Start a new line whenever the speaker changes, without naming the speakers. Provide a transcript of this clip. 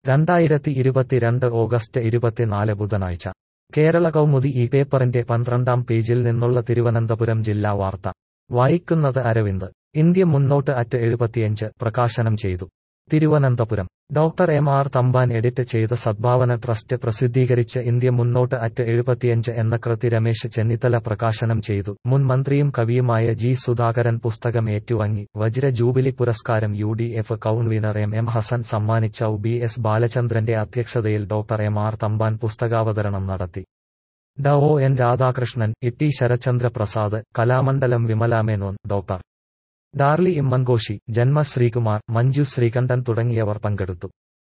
രണ്ടായിരത്തി ഇരുപത്തിരണ്ട് ഓഗസ്റ്റ് ഇരുപത്തിനാല് ബുധനാഴ്ച കേരള കൗമുദി ഈ പേപ്പറിന്റെ പന്ത്രണ്ടാം പേജിൽ നിന്നുള്ള തിരുവനന്തപുരം ജില്ലാ വാർത്ത വായിക്കുന്നത് അരവിന്ദ് ഇന്ത്യ മുന്നോട്ട് അറ്റ് എഴുപത്തിയഞ്ച് പ്രകാശനം ചെയ്തു Thiruvananthapuram doctor M R Thampan edit ചെയ്ത സദ്ഭാവന ട്രസ്റ്റ് പ്രസിദ്ധീകരിച്ച ഇന്ത്യ മുന്നോട്ട് അറ്റ് എഴുപത്തിയഞ്ച് എന്ന കൃതി രമേശ് ചെന്നിത്തല പ്രകാശനം ചെയ്തു മുൻ മന്ത്രിയും കവിയുമായ ജി സുധാകരൻ പുസ്തകം ഏറ്റുവാങ്ങി വജ്ര ജൂബിലി പുരസ്കാരം U D F convener M M Hassan സമ്മാനിച്ച ബി എസ് ബാലചന്ദ്രന്റെ അധ്യക്ഷതയിൽ ഡോക്ടർ എം ആർ തമ്പാൻ പുസ്തകാവതരണം നടത്തി ഡ O N Radhakrishnan Itty Sarachandra Prasad Kalamandalam Vimala Menon doctor Darly Emmankoshy Janma Sreekumar Manju Sreekandan തുടങ്ങിയവർ പങ്കെടുത്തു